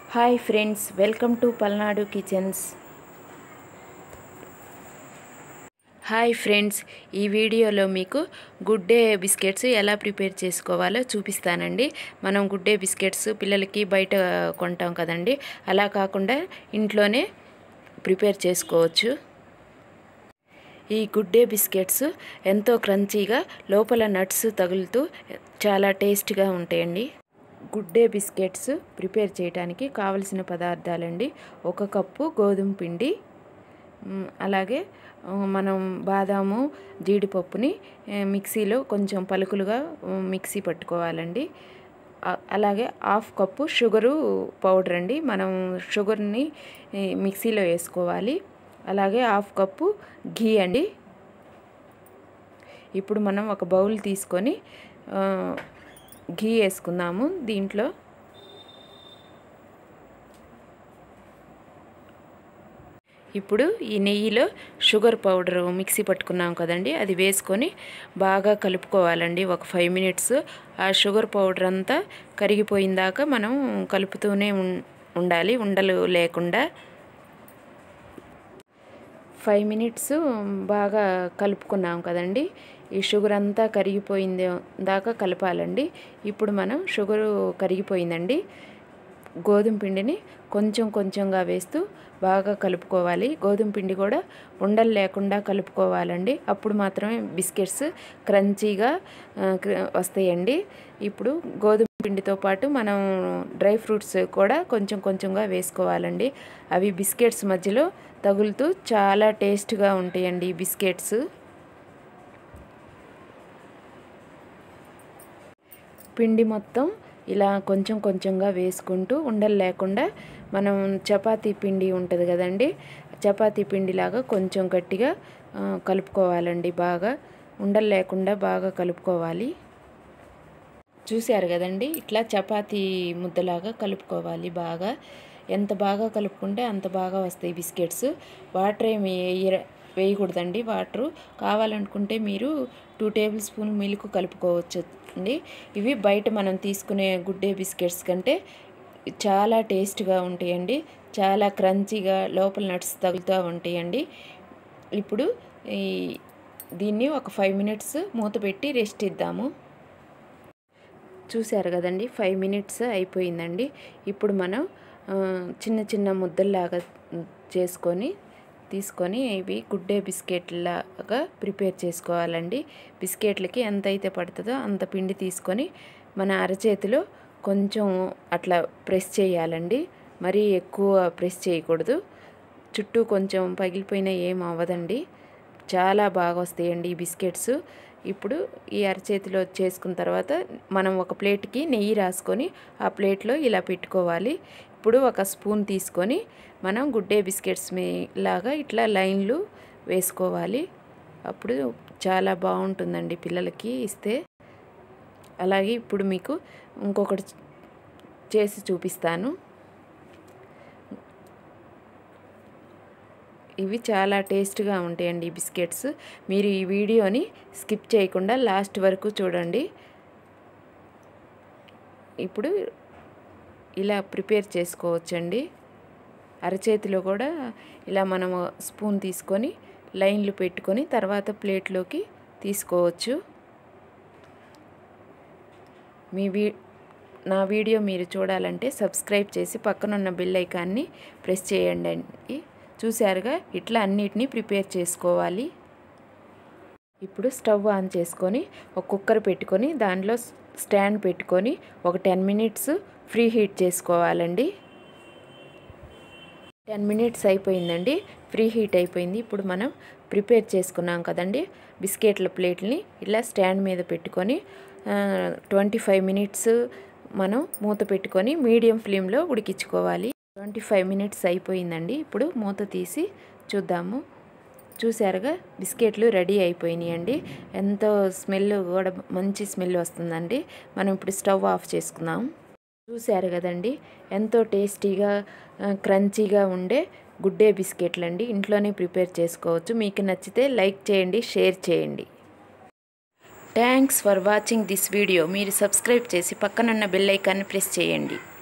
hi friends welcome to Palnadu kitchens hi friends ఈ వీడియోలో మీకు గుడ్ డే బిస్కెట్స్ ఎలా ప్రిపేర్ చేసుకోవాలో చూపిస్తానండి మనం గుడ్ డే బిస్కెట్స్ పిల్లలకి బయట కొంటాం కదండి అలా కాకుండా ఇంట్లోనే ప్రిపేర్ చేసుకోవచ్చు ఈ గుడ్ డే బిస్కెట్స్ ఎంతో క్రంచీగా లోపల నట్స్ తగులుతూ చాలా టేస్ట్గా ఉంటాయండి గుడ్ డే బిస్కెట్స్ ప్రిపేర్ చేయడానికి కావలసిన పదార్థాలండి ఒక కప్పు గోధుమ పిండి మ్, అలాగే ఆ, మనం బాదాము జీడిపప్పుని ఆ, మిక్సీలో కొంచెం పలుకులుగా ఆ, మిక్సీ పట్టుకోవాలండి ఆ- అలాగే హాఫ్ కప్పు షుగరు పౌడర్ అండి మనం షుగర్ని ఈ, మిక్సీలో వేసుకోవాలి అలాగే హాఫ్ కప్పు ఘీ అండి ఇప్పుడు మనం ఒక బౌల్ తీసుకొని ఆ, ఘీ వేసుకుందాము దీంట్లో ఇప్పుడు ఈ నెయ్యిలో షుగర్ పౌడర్ మిక్సీ పట్టుకున్నాం కదండి అది వేసుకొని బాగా కలుపుకోవాలండి ఒక ఫైవ్ మినిట్స్ ఆ షుగర్ పౌడర్ అంతా కరిగిపోయిందాక మనం కలుపుతూనే ఉం- ఉండాలి ఉండలు లేకుండా ఫైవ్ మినిట్స్ బాగా కలుపుకున్నాం కదండి ఈ షుగర్ అంతా కరిగిపోయింది దాకా కలపాలండి ఇప్పుడు మనం షుగరు కరిగిపోయిందండి గోధుమ పిండిని కొంచెం కొంచెంగా వేస్తూ బాగా కలుపుకోవాలి గోధుమ పిండి కూడా ఉండలు లేకుండా కలుపుకోవాలండి అప్పుడు మాత్రమే బిస్కెట్స్ క్రంచీగా ఆ, క్ర- వస్తాయండి ఇప్పుడు గోధుమ పిండితో పాటు మనం డ్రై ఫ్రూట్స్ కూడా కొంచెం కొంచెంగా వేసుకోవాలండి అవి బిస్కెట్స్ మధ్యలో తగులుతూ చాలా టేస్ట్గా ఉంటాయండి ఈ బిస్కెట్స్ పిండి మొత్తం ఇలా కొంచెం కొంచెంగా వేసుకుంటూ ఉండలు లేకుండా మనం చపాతీ పిండి ఉంటుంది కదండి చపాతీ పిండిలాగా కొంచెం గట్టిగా ఆ, కలుపుకోవాలండి బాగా ఉండలు లేకుండా బాగా కలుపుకోవాలి చూశారు కదండి ఇట్లా చపాతీ ముద్దలాగా కలుపుకోవాలి బాగా ఎంత బాగా కలుపుకుంటే అంత బాగా వస్తాయి బిస్కెట్స్ వాటర్ ఏమి వేయ వేయకూడదండి వాటరు కావాలనుకుంటే మీరు టూ టేబుల్ స్పూన్ మిల్క్ కలుపుకోవచ్చు అండి ఇవి బయట మనం తీసుకునే గుడ్ డే బిస్కెట్స్ కంటే చాలా టేస్ట్గా ఉంటాయండి చాలా క్రంచీగా లోపల నట్స్ తగులుతూ ఉంటాయండి ఇప్పుడు ఈ దీన్ని ఒక ఫైవ్ మినిట్స్ మూత పెట్టి రెస్ట్ ఇద్దాము చూశారు కదండి ఫైవ్ మినిట్స్ అయిపోయిందండి ఇప్పుడు మనం ఆ, చిన్న చిన్న ముద్దల్లాగా చేసుకొని తీసుకొని ఇవి గుడ్ డే బిస్కెట్లాగా ప్రిపేర్ చేసుకోవాలండి బిస్కెట్లకి ఎంత అయితే పడుతుందో అంత పిండి తీసుకొని మన అరచేతిలో కొంచెం అట్లా ప్రెస్ చేయాలండి మరీ ఎక్కువ ప్రెస్ చేయకూడదు చుట్టూ కొంచెం పగిలిపోయినా ఏం అవ్వదండి చాలా బాగా వస్తాయండి ఈ బిస్కెట్స్ ఇప్పుడు ఈ అరచేతిలో చేసుకున్న తర్వాత మనం ఒక ప్లేట్కి నెయ్యి రాసుకొని ఆ ప్లేట్లో ఇలా పెట్టుకోవాలి ఇప్పుడు ఒక స్పూన్ తీసుకొని మనం గుడ్ డే బిస్కెట్స్ మీ లాగా ఇట్లా లైన్లు వేసుకోవాలి అప్పుడు చాలా బాగుంటుందండి పిల్లలకి ఇస్తే అలాగే ఇప్పుడు మీకు ఇంకొకటి చేసి చూపిస్తాను ఇవి చాలా టేస్ట్గా ఉంటాయండి ఈ బిస్కెట్స్ మీరు ఈ వీడియోని స్కిప్ చేయకుండా లాస్ట్ వరకు చూడండి ఇప్పుడు ఇలా ప్రిపేర్ చేసుకోవచ్చండి అరచేతిలో కూడా ఇలా మనం స్పూన్ తీసుకొని లైన్లు పెట్టుకొని తర్వాత ప్లేట్లోకి తీసుకోవచ్చు మీ వీ నా వీడియో మీరు చూడాలంటే సబ్స్క్రైబ్ చేసి పక్కనున్న బెల్ ఐకాన్ని ప్రెస్ చేయండి అండి చూశారుగా ఇట్లా అన్నిటినీ ప్రిపేర్ చేసుకోవాలి ఇప్పుడు స్టవ్ ఆన్ చేసుకొని ఒక కుక్కర్ పెట్టుకొని దానిలో స్టాండ్ పెట్టుకొని ఒక టెన్ మినిట్స్ ఫ్రీ హీట్ చేసుకోవాలండి టెన్ మినిట్స్ అయిపోయిందండి ఫ్రీ హీట్ అయిపోయింది ఇప్పుడు మనం ప్రిపేర్ చేసుకున్నాం కదండి బిస్కెట్ల ప్లేట్ని ఇలా స్టాండ్ మీద పెట్టుకొని ట్వంటీ ఫైవ్ మినిట్స్ మనం మూత పెట్టుకొని మీడియం ఫ్లేమ్లో ఉడికించుకోవాలి ట్వంటీ ఫైవ్ మినిట్స్ అయిపోయిందండి ఇప్పుడు మూత తీసి చూద్దాము చూసారుగా బిస్కెట్లు రెడీ అయిపోయినాయండి ఎంతో స్మెల్ కూడా మంచి స్మెల్ వస్తుందండి మనం ఇప్పుడు స్టవ్ ఆఫ్ చేసుకుందాం చూశారు కదండి ఎంతో టేస్టీగా ఆ, క్రంచీగా ఉండే గుడ్ డే బిస్కెట్లు అండి ఇంట్లోనే ప్రిపేర్ చేసుకోవచ్చు మీకు నచ్చితే లైక్ చేయండి షేర్ చేయండి thanks for watching this video మీరు సబ్స్క్రైబ్ చేసి పక్కనున్న బెల్ ఐకాన్ని ప్రెస్ చేయండి